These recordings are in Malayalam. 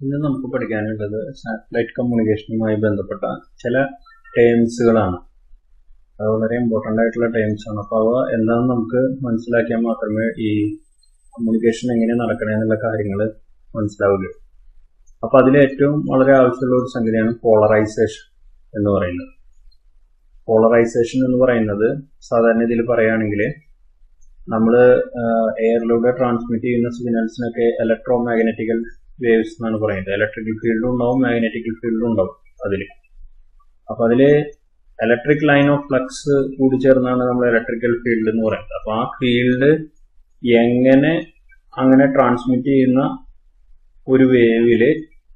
ഇന്ന് നമുക്ക് പഠിക്കാനുള്ളത് സാറ്റലൈറ്റ് കമ്മ്യൂണിക്കേഷനുമായി ബന്ധപ്പെട്ട ചില ടേംസുകളാണ് അത് വളരെ ഇമ്പോർട്ടൻ്റ് ആയിട്ടുള്ള ടേംസ് ആണ് അപ്പോൾ അവ എന്താണെന്ന് നമുക്ക് മനസ്സിലാക്കിയാൽ മാത്രമേ ഈ കമ്മ്യൂണിക്കേഷൻ എങ്ങനെ നടക്കണേ എന്നുള്ള കാര്യങ്ങൾ മനസ്സിലാവുകയുള്ളൂ അപ്പോൾ അതിൽ ഏറ്റവും വളരെ ആവശ്യമുള്ള ഒരു സംഗതിയാണ് പോളറൈസേഷൻ എന്ന് പറയുന്നത് പോളറൈസേഷൻ എന്ന് പറയുന്നത് സാധാരണ ഇതിൽ പറയുകയാണെങ്കിൽ നമ്മൾ എയറിലൂടെ ട്രാൻസ്മിറ്റ് ചെയ്യുന്ന സിഗ്നൽസിനൊക്കെ ഇലക്ട്രോ മാഗ്നറ്റിക്കൽ വേവ്സ് എന്നാണ് പറയുന്നത് ഇലക്ട്രിക്കൽ ഫീൽഡും ഉണ്ടാവും മാഗ്നറ്റിക്കൽ ഫീൽഡും ഉണ്ടാവും അതിൽ അപ്പൊ അതില് ഇലക്ട്രിക് ലൈൻ ഓഫ് ഫ്ലക്സ് കൂടി ചേർന്നാണ് നമ്മൾ ഇലക്ട്രിക്കൽ ഫീൽഡ് എന്ന് പറയുന്നത് അപ്പൊ ആ ഫീൽഡ് എങ്ങനെ അങ്ങനെ ട്രാൻസ്മിറ്റ് ചെയ്യുന്ന ഒരു വേവില്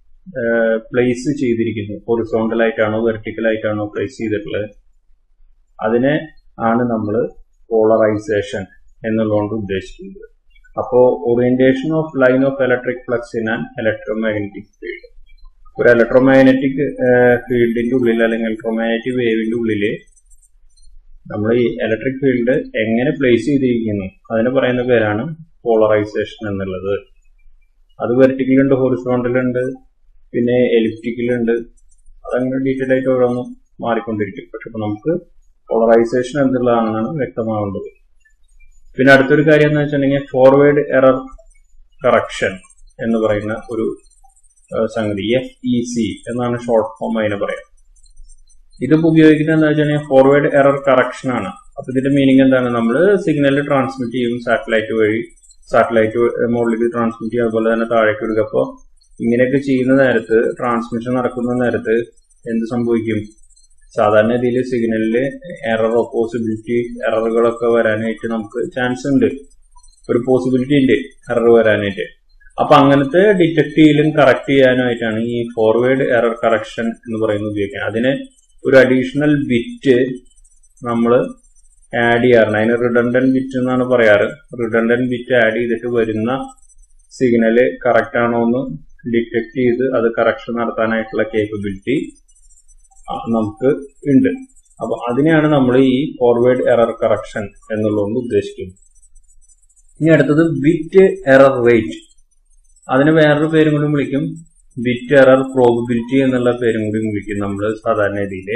പ്ലേസ് ചെയ്തിരിക്കുന്നു ഹൊറിസോണ്ടൽ ആയിട്ടാണോ വെർട്ടിക്കൽ ആയിട്ടാണോ പ്ലേസ് ചെയ്തിട്ടുള്ളത് അതിനെ ആണ് നമ്മൾ പോളറൈസേഷൻ എന്നുള്ളതുകൊണ്ട് ഉദ്ദേശിക്കുന്നത് അപ്പോൾ orientation of line of electric flux in and electromagnetic field ഒരു ഇലക്ട്രോമാഗ്നറ്റിക് ഫീൽഡിന്റെ ഉള്ളിൽ അല്ലെങ്കിൽ ഇലക്ട്രോമാഗ്നറ്റിക് വേവിന്റെ ഉള്ളിൽ നമ്മൾ ഈ ഇലക്ട്രിക് ഫീൽഡ് എങ്ങനെ പ്ലേസ് ചെയ്തിരിക്കുന്നു അതിന് പറയുന്ന പേരാണ് പോളറൈസേഷൻ എന്നുള്ളത് അത് വെർട്ടിക്കൽ ഉണ്ട് ഹൊറിസോണ്ടൽ ഉണ്ട് പിന്നെ എലിപ്റ്റിക്കൽ ഉണ്ട് അതങ്ങനെ ഡീറ്റെയിൽ ആയിട്ട് ഓരോന്നും മാറിക്കൊണ്ടിരിക്കും പക്ഷെ ഇപ്പൊ നമുക്ക് പോളറൈസേഷൻ എന്തുള്ളതാണെന്നാണ് വ്യക്തമാവേണ്ടത് പിന്നെ അടുത്തൊരു കാര്യം എന്ന് വെച്ചിട്ടുണ്ടെങ്കിൽ ഫോർവേഡ് എറർ കറക്ഷൻ എന്ന് പറയുന്ന ഒരു സംഗതി എഫ് ഇ സി എന്നാണ് ഷോർട്ട് ഫോം അതിനെ പറയാം ഇതിപ്പോ ഉപയോഗിക്കുന്നത് എന്താ വെച്ചാൽ ഫോർവേഡ് എറർ കറക്ഷൻ ആണ് അപ്പൊ ഇതിന്റെ മീനിങ് എന്താണ് നമ്മൾ സിഗ്നൽ ട്രാൻസ്മിറ്റ് ചെയ്യും സാറ്റലൈറ്റ് വഴി സാറ്റലൈറ്റ് മുകളിലേക്ക് ട്രാൻസ്മിറ്റ് ചെയ്യും അതുപോലെ തന്നെ താഴേക്ക് എടുക്കുക അപ്പോൾ ഇങ്ങനെയൊക്കെ ചെയ്യുന്ന നേരത്ത് ട്രാൻസ്മിഷൻ നടക്കുന്ന നേരത്ത് എന്ത് സംഭവിക്കും സാധാരണ രീതിയിൽ സിഗ്നലില് എററോ പോസിബിലിറ്റി എററുകളൊക്കെ വരാനായിട്ട് നമുക്ക് ചാൻസ് ഉണ്ട് ഒരു പോസിബിലിറ്റി ഉണ്ട് എറർ വരാനായിട്ട് അപ്പൊ അങ്ങനത്തെ ഡിറ്റക്ട് ചെയ്യലും കറക്റ്റ് ചെയ്യാനായിട്ടാണ് ഈ ഫോർവേഡ് എറർ കറക്ഷൻ എന്ന് പറയുന്നത് ഉപയോഗിക്കുന്നത് അതിന് ഒരു അഡീഷണൽ ബിറ്റ് നമ്മൾ ആഡ് ചെയ്യാറുണ്ട് അതിന് റിഡൻഡൻ ബിറ്റ് എന്നാണ് പറയാറ് റിഡൻഡൻ ബിറ്റ് ആഡ് ചെയ്തിട്ട് വരുന്ന സിഗ്നല് കറക്റ്റ് ആണോ എന്ന് ഡിറ്റക്ട് ചെയ്ത് അത് കറക്ഷൻ നടത്താനായിട്ടുള്ള കേപ്പബിലിറ്റി നമുക്ക് ഉണ്ട് അപ്പൊ അതിനെയാണ് നമ്മൾ ഈ ഫോർവേഡ് എറർ കറക്ഷൻ എന്നുള്ളതുകൊണ്ട് ഉദ്ദേശിക്കുന്നത് ഇനി അടുത്തത് ബിറ്റ് എറർ റേറ്റ് അതിന് വേറൊരു പേരും കൂടി വിളിക്കും ബിറ്റ് എറർ പ്രോബിലിറ്റി എന്നുള്ള പേരും കൂടി വിളിക്കും നമ്മൾ സാധാരണ രീതിയിൽ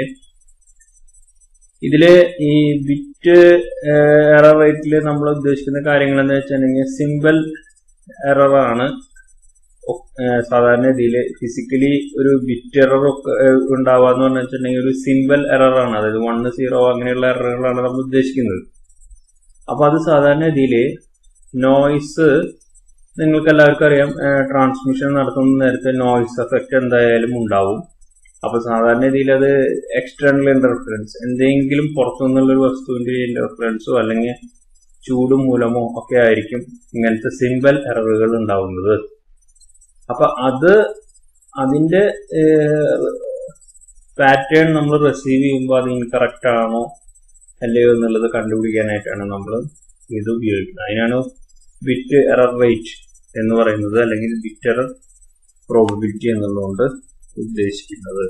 ഇതില് ഈ ബിറ്റ് എറർ റേറ്റിൽ നമ്മൾ ഉദ്ദേശിക്കുന്ന കാര്യങ്ങൾ എന്ന് വെച്ചിട്ടുണ്ടെങ്കിൽ സിമ്പിൾ എറർ ആണ് സാധാരണ രീതിയിൽ ഫിസിക്കലി ഒരു ബിറ്റ് എറർ ഒക്കെ ഉണ്ടാവാന്ന് പറഞ്ഞു വെച്ചിട്ടുണ്ടെങ്കിൽ ഒരു സിമ്പിൾ എറർ ആണ് അതായത് വൺ സീറോ അങ്ങനെയുള്ള എററുകളാണ് നമ്മൾ ഉദ്ദേശിക്കുന്നത് അപ്പൊ അത് സാധാരണ രീതിയിൽ നോയ്സ് നിങ്ങൾക്ക് എല്ലാവർക്കും അറിയാം ട്രാൻസ്മിഷൻ നടത്തുന്ന നേരത്തെ നോയ്സ് എഫക്റ്റ് എന്തായാലും ഉണ്ടാവും അപ്പൊ സാധാരണ രീതിയിൽ അത് എക്സ്റ്റേണൽ ഇന്റർഫറൻസ് എന്തെങ്കിലും പുറത്തുനിന്നുള്ള ഒരു വസ്തുവിന്റെ ഇന്റർഫറൻസോ അല്ലെങ്കിൽ ചൂട് മൂലമോ ഒക്കെ ആയിരിക്കും ഇങ്ങനത്തെ സിമ്പിൾ എററുകൾ ഉണ്ടാവുന്നത് അപ്പൊ അത് അതിന്റെ പാറ്റേൺ നമ്മൾ റിസീവ് ചെയ്യുമ്പോൾ അത് ഇൻകറക്റ്റ് ആണോ അല്ലയോ എന്നുള്ളത് കണ്ടുപിടിക്കാനായിട്ടാണ് നമ്മൾ ഇത് ഉപയോഗിക്കുന്നത് അതിനാണ് ബിറ്റ് എറർ റേറ്റ് എന്ന് പറയുന്നത് അല്ലെങ്കിൽ ബിറ്റ് എറർ പ്രോബിലിറ്റി എന്നുള്ളതുകൊണ്ട് ഉദ്ദേശിക്കുന്നത്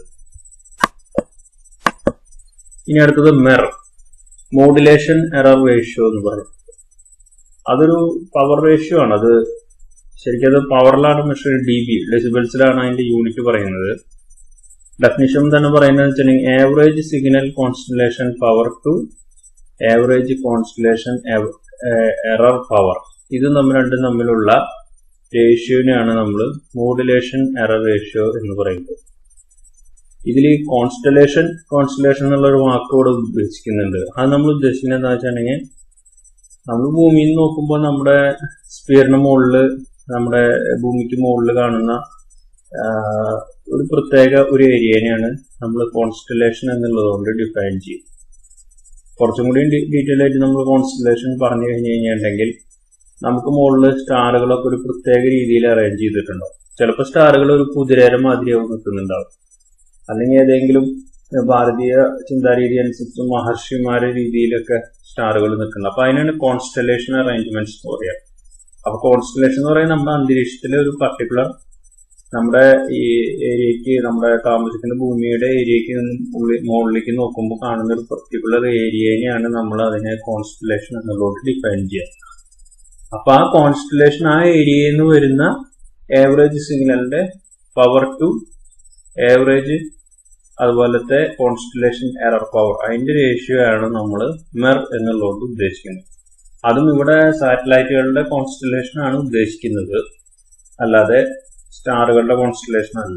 ഇനി അടുത്തത് മെർ മോഡുലേഷൻ എറർ റേഷ്യോ എന്ന് പറയും അതൊരു പവർ റേഷ്യോ ആണ് അത് ശരിക്കും അത് പവറിലാണ് മെഷർ ഡി ബി ഡെസിബിൾസിലാണ് അതിന്റെ യൂണിറ്റ് പറയുന്നത് ഡെഫിനിഷൻ തന്നെ പറയുന്നത് വെച്ചിട്ടുണ്ടെങ്കിൽ average signal constellation power to average constellation error power ഇത് നമ്മൾ രണ്ടും തമ്മിലുള്ള റേഷ്യോനെയാണ് നമ്മൾ മോഡുലേഷൻ എറർ റേഷ്യോ എന്ന് പറയുന്നത് ഇതിൽ ഈ കോൺസ്റ്റലേഷൻ കോൺസ്റ്റലേഷൻ എന്നുള്ള ഒരു വാക്കോട് ഉദ്ദേശിക്കുന്നുണ്ട് അത് നമ്മൾ ഉദ്ദേശിക്കുന്നത് എന്താ വെച്ചിട്ടുണ്ടെങ്കിൽ നമ്മൾ ഭൂമിയിൽ നിന്ന് നോക്കുമ്പോൾ നമ്മുടെ സ്പിയറിന് മുകളിൽ നമ്മുടെ ഭൂമിക്ക് മുകളിൽ കാണുന്ന ഒരു പ്രത്യേക ഒരു ഏരിയനെയാണ് നമ്മൾ കോൺസ്റ്റലേഷൻ എന്നുള്ളതുകൊണ്ട് ഡിഫൈൻ ചെയ്യും കുറച്ചും കൂടി ഡീറ്റെയിൽ ആയിട്ട് നമ്മൾ കോൺസ്റ്റലേഷൻ പറഞ്ഞു കഴിഞ്ഞു കഴിഞ്ഞിട്ടുണ്ടെങ്കിൽ നമുക്ക് മുകളിൽ സ്റ്റാറുകളൊക്കെ ഒരു പ്രത്യേക രീതിയിൽ അറേഞ്ച് ചെയ്തിട്ടുണ്ടാവും ചിലപ്പോൾ സ്റ്റാറുകൾ ഒരു കുതിരേര മാതിരിയാവും നിൽക്കുന്നുണ്ടാവും അല്ലെങ്കിൽ ഏതെങ്കിലും ഭാരതീയ ചിന്താരീതി അനുസരിച്ച് മഹർഷിമാരുടെ രീതിയിലൊക്കെ സ്റ്റാറുകൾ നിൽക്കുന്നുണ്ട് അപ്പൊ അതിനാണ് കോൺസ്റ്റലേഷൻ അറേഞ്ച്മെന്റ്സ് എന്ന് പറയുക അപ്പൊ കോൺസ്റ്റലേഷൻ എന്ന് പറയുന്നത് നമ്മുടെ അന്തരീക്ഷത്തിലെ ഒരു പർട്ടിക്കുലർ നമ്മുടെ ഈ ഏരിയക്ക് നമ്മുടെ താമസിക്കുന്ന ഭൂമിയുടെ ഏരിയക്ക് ഉള്ളിൽ മുകളിലേക്ക് നോക്കുമ്പോൾ കാണുന്ന ഒരു പർട്ടിക്കുലർ ഏരിയനെയാണ് നമ്മൾ അതിനെ കോൺസ്റ്റലേഷൻ എന്നുള്ളത് ഡിഫൈൻ ചെയ്യുക അപ്പൊ ആ കോൺസ്റ്റലേഷൻ ആ ഏരിയയിൽ നിന്ന് വരുന്ന ആവറേജ് സിഗ്നലിന്റെ പവർ ടു ഏവറേജ് അതുപോലത്തെ കോൺസ്റ്റലേഷൻ എറർ പവർ അതിന്റെ റേഷ്യോ ആണ് നമ്മൾ മെർ എന്നുള്ളത് ഉദ്ദേശിക്കുന്നത് അതും ഇവിടെ സാറ്റലൈറ്റുകളുടെ കോൺസ്റ്റലേഷൻ ആണ് ഉദ്ദേശിക്കുന്നത് അല്ലാതെ സ്റ്റാറുകളുടെ കോൺസ്റ്റലേഷൻ അല്ല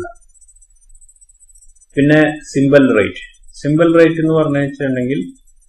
പിന്നെ സിമ്പിൾ റേറ്റ് സിമ്പിൾ റേറ്റ് എന്ന് പറഞ്ഞു വെച്ചിട്ടുണ്ടെങ്കിൽ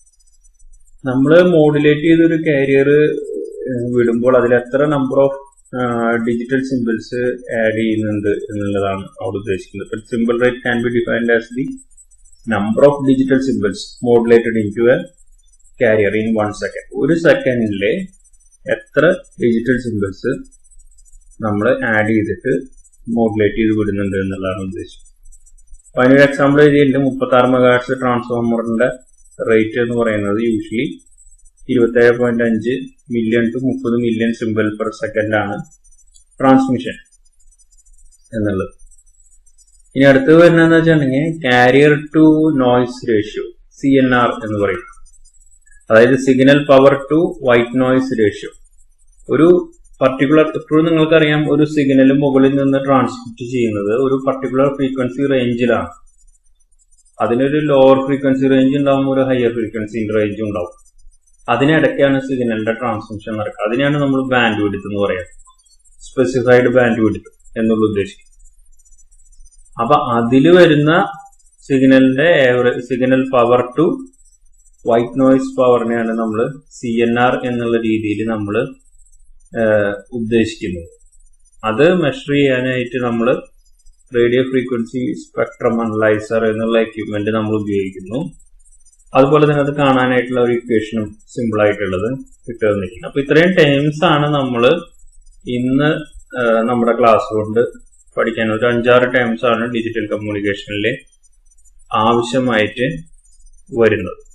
നമ്മൾ മോഡുലേറ്റ് ചെയ്തൊരു കാരിയർ വിടുമ്പോൾ അതിൽ എത്ര number of digital symbols add ചെയ്യുന്നുണ്ട് എന്നുള്ളതാണ് അവിടെ ഉദ്ദേശിക്കുന്നത് ഇപ്പൊ symbol rate can be defined as the number of digital symbols modulated into a carrier in one second ഒരു സെക്കൻഡിലെ എത്ര ഡിജിറ്റൽ സിമ്പിൾസ് നമ്മൾ ആഡ് ചെയ്തിട്ട് മോഡുലേറ്റ് ചെയ്ത് വിടുന്നുണ്ട് എന്നുള്ളതാണ് ഉദ്ദേശിച്ചത് അപ്പൊ അതിനൊരു എക്സാമ്പിൾ എഴുതിയിട്ടുണ്ട് മുപ്പത്തി ആറ് മെഗാഹെർട്സ് ട്രാൻസ്ഫോമറിന്റെ റേറ്റ് എന്ന് പറയുന്നത് യൂഷ്വലി ഇരുപത്തേഴ് പോയിന്റ് അഞ്ച് മില്യൺ ടു മുപ്പത് മില്യൺ സിമ്പിൾ പെർ സെക്കൻഡ് ആണ് ട്രാൻസ്മിഷൻ എന്നുള്ളത് ഇനി അടുത്ത് വരുന്നതെന്ന് വെച്ചിട്ടുണ്ടെങ്കിൽ carrier to noise ratio C N R എന്ന് പറയും അതായത് signal power to white noise ratio ഒരു പർട്ടിക്കുലർ ഇപ്പോഴും നിങ്ങൾക്കറിയാം ഒരു സിഗ്നൽ മുകളിൽ നിന്ന് ട്രാൻസ്മിറ്റ് ചെയ്യുന്നത് ഒരു പർട്ടിക്കുലർ ഫ്രീക്വൻസി റേഞ്ചിലാണ് അതിനൊരു ലോവർ ഫ്രീക്വൻസി റേഞ്ച് ഉണ്ടാവും ഒരു ഹയർ ഫ്രീക്വൻസി റേഞ്ച് ഉണ്ടാവും അതിനിടയ്ക്കാണ് സിഗ്നലിന്റെ ട്രാൻസ്മിഷൻ നടക്കുക അതിനെയാണ് നമ്മൾ ബാൻഡ് വിടുത്ത് എന്ന് പറയുന്നത് സ്പെസിഫൈഡ് ബാൻഡ് വിടുത്ത് എന്നുള്ള ഉദ്ദേശിക്കും അപ്പൊ അതിൽ വരുന്ന സിഗ്നലിന്റെ signal power to white noise പവറിനെയാണ് നമ്മൾ സി എൻ ആർ എന്നുള്ള രീതിയിൽ നമ്മൾ ഉദ്ദേശിക്കുന്നത് അത് മെഷർ ചെയ്യാനായിട്ട് നമ്മൾ റേഡിയോ ഫ്രീക്വൻസി സ്പെക്ട്രം അനലൈസർ എന്നുള്ള എക്യുപ്മെന്റ് നമ്മൾ ഉപയോഗിക്കുന്നു അതുപോലെ തന്നെ അത് കാണാനായിട്ടുള്ള ഒരു ഇക്വേഷനും സിമ്പിൾ ആയിട്ടുള്ളത് കിട്ടുന്നിരിക്കുന്നത് അപ്പൊ ഇത്രയും ടേംസ് ആണ് നമ്മൾ ഇന്ന് നമ്മുടെ ക്ലാസ് കൊണ്ട് പഠിക്കാൻ ഒരു അഞ്ചാറ് ടേംസ് ആണ് ഡിജിറ്റൽ കമ്മ്യൂണിക്കേഷനിൽ ആവശ്യമായിട്ട് വരുന്നത്